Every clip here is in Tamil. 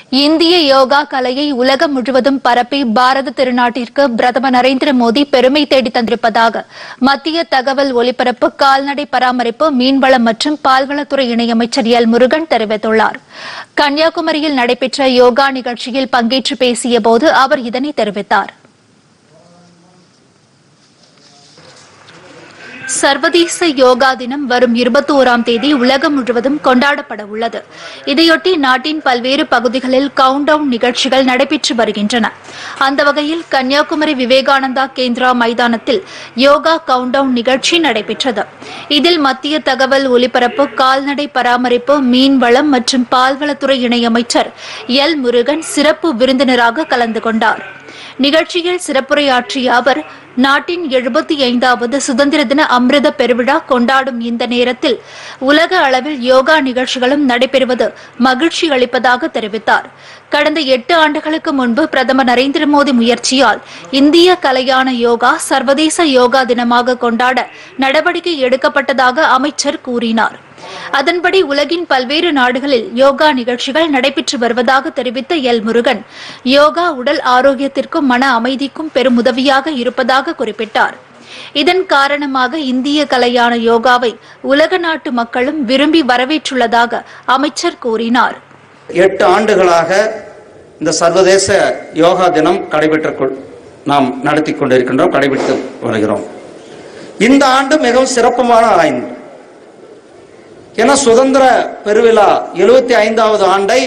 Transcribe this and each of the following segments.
இந்திய யோகா கலையை உலகம் முழுவதும் பரப்பி பாரத திருநாட்டிற்கு பிரதமர் நரேந்திர மோடி பெருமை தேடி தந்திருப்பதாக மத்திய தகவல் ஒலிபரப்பு கால்நடை பராமரிப்பு மீன்வளம் மற்றும் பால்வளத்துறை இணையமைச்சர் எல் முருகன் தெரிவித்துள்ளார் கன்னியாகுமரியில் நடைபெற்ற யோகா நிகழ்ச்சியில் பங்கேற்று பேசியபோது அவர் இதனை தெரிவித்தார் சர்வதேச யோகா தினம் வரும் இருபத்தி ஓராம் தேதி உலகம் முழுவதும் கொண்டாடப்பட உள்ளது இதையொட்டி நாட்டின் பல்வேறு பகுதிகளில் கவுண்ட் டவுன் நிகழ்ச்சிகள் நடைபெற்று வருகின்றன அந்த வகையில் கன்னியாகுமரி விவேகானந்தா கேந்திரா மைதானத்தில் யோகா கவுண்ட் டவுன் நிகழ்ச்சி நடைபெற்றது இதில் மத்திய தகவல் ஒலிபரப்பு கால்நடை பராமரிப்பு மீன்வளம் மற்றும் பால்வளத்துறை இணையமைச்சர் எல் முருகன் சிறப்பு விருந்தினராக கலந்து கொண்டார் நிகழ்ச்சியில் சிறப்புரையாற்றிய அவர் நாட்டின் எழுபத்தி ஐந்தாவது சுதந்திர தின அமிர்த பெருவிழா கொண்டாடும் இந்த நேரத்தில் உலக அளவில் யோகா நிகழ்ச்சிகளும் நடைபெறுவது மகிழ்ச்சி அளிப்பதாக தெரிவித்தார் கடந்த எட்டு ஆண்டுகளுக்கு முன்பு பிரதமர் நரேந்திர மோடி முயற்சியால் இந்திய கலையான யோகா சர்வதேச யோகா தினமாக கொண்டாட நடவடிக்கை எடுக்கப்பட்டதாக அமைச்சர் கூறினார் அதன்படி உலகின் பல்வேறு நாடுகளில் யோகா நிகழ்ச்சிகள் நடைபெற்று வருவதாக தெரிவித்த எல் முருகன் யோகா உடல் ஆரோக்கியத்திற்கும் மன அமைதிக்கும் பெரும் உதவியாக இருப்பதாக குறிப்பிட்டார் இதன் காரணமாக இந்திய கலையான யோகாவை உலக நாட்டு மக்களும் விரும்பி வரவேற்றுள்ளதாக அமைச்சர் கூறினார் எட்டு ஆண்டுகளாக இந்த சர்வதேச யோகா தினம் கடைபெற்று நாம் நடத்தி கொண்டிருக்கின்றோம் கடைபிடித்து வருகிறோம் இந்த ஆண்டு மிகவும் சிறப்புமான ஆண்டு ஏன்னா சுதந்திர பெருவிழா எழுபத்தி ஐந்தாவது ஆண்டை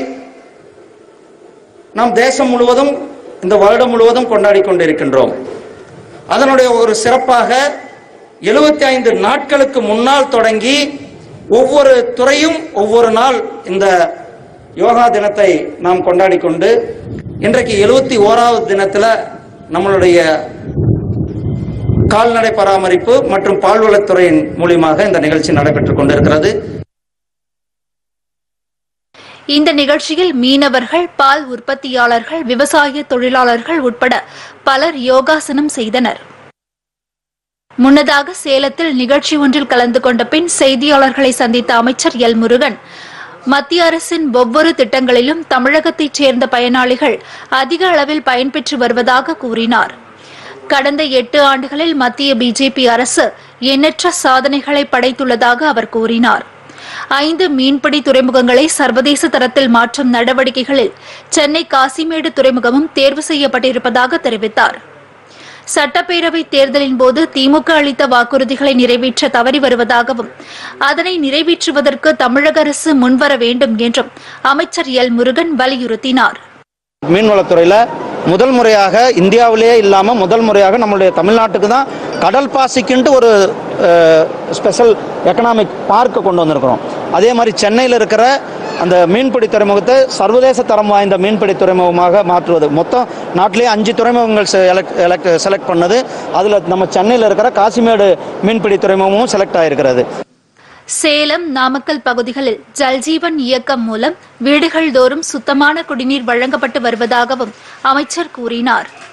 நாம் தேசம் முழுவதும் இந்த வருடம் முழுவதும் கொண்டாடி கொண்டிருக்கின்றோம் அதனுடைய ஒரு சிறப்பாக எழுபத்தி ஐந்து நாட்களுக்கு முன்னால் தொடங்கி ஒவ்வொரு துறையும் ஒவ்வொரு நாள் இந்த யோகா தினத்தை நாம் கொண்டாடி கொண்டு இன்றைக்கு எழுபத்தி ஓராவது தினத்துல நம்மளுடைய கால்நடை பராமரிப்பு மற்றும் பால்வளத்துறையின் மூலியமாக இந்த நிகழ்ச்சி நடைபெற்றுக் கொண்டிருக்கிறது இந்த நிகழ்ச்சியில் மீனவர்கள் பால் உற்பத்தியாளர்கள் விவசாய தொழிலாளர்கள் உட்பட பலர் யோகாசனம் செய்தனர் முன்னதாக சேலத்தில் நிகழ்ச்சி ஒன்றில் கலந்து கொண்ட பின் செய்தியாளர்களை சந்தித்த அமைச்சர் எல் முருகன் மத்திய அரசின் ஒவ்வொரு திட்டங்களிலும் தமிழகத்தைச் சேர்ந்த பயனாளிகள் அதிக அளவில் பயன்பெற்று வருவதாக கூறினார் கடந்த எட்டு ஆண்டுகளில் மத்திய பிஜேபி அரசு எண்ணற்ற சாதனைகளை படைத்துள்ளதாக அவர் கூறினார் ஐந்து மீன்பிடி துறைமுகங்களை சர்வதேச தரத்தில் மாற்றும் நடவடிக்கைகளில் சென்னை காசிமேடு துறைமுகமும் தேர்வு செய்யப்பட்டிருப்பதாக தெரிவித்தார் சட்டப்பேரவை தேர்தலின் போது திமுக அளித்த வாக்குறுதிகளை நிறைவேற்ற தவறி வருவதாகவும் அதனை நிறைவேற்றுவதற்கு தமிழக அரசு முன்வர வேண்டும் என்றும் அமைச்சர் எல் முருகன் வலியுறுத்தினார் மீன்வளத்துறையில் முதல் முறையாக இந்தியாவிலேயே இல்லாமல் முதல் முறையாக நம்மளுடைய தமிழ்நாட்டுக்கு தான் கடல் பாசிக்குன்ட்டு ஒரு ஸ்பெஷல் எக்கனாமிக் பார்க்கை கொண்டு வந்திருக்கிறோம் அதே மாதிரி சென்னையில் இருக்கிற அந்த மீன்பிடி துறைமுகத்தை சர்வதேச தரம் வாய்ந்த மீன்பிடி துறைமுகமாக மாற்றுவது மொத்தம் நாட்டிலேயே அஞ்சு துறைமுகங்கள் செலக்ட் செலக்ட் பண்ணது அதில் நம்ம சென்னையில் இருக்கிற காசிமேடு மீன்பிடி துறைமுகமும் செலக்ட் ஆகிருக்கிறது சேலம் நாமக்கல் பகுதிகளில் ஜல்ஜீவன் இயக்கம் மூலம் வீடுகள் தோறும் சுத்தமான குடிநீர் வழங்கப்பட்டு வருவதாகவும் அமைச்சர் கூறினார்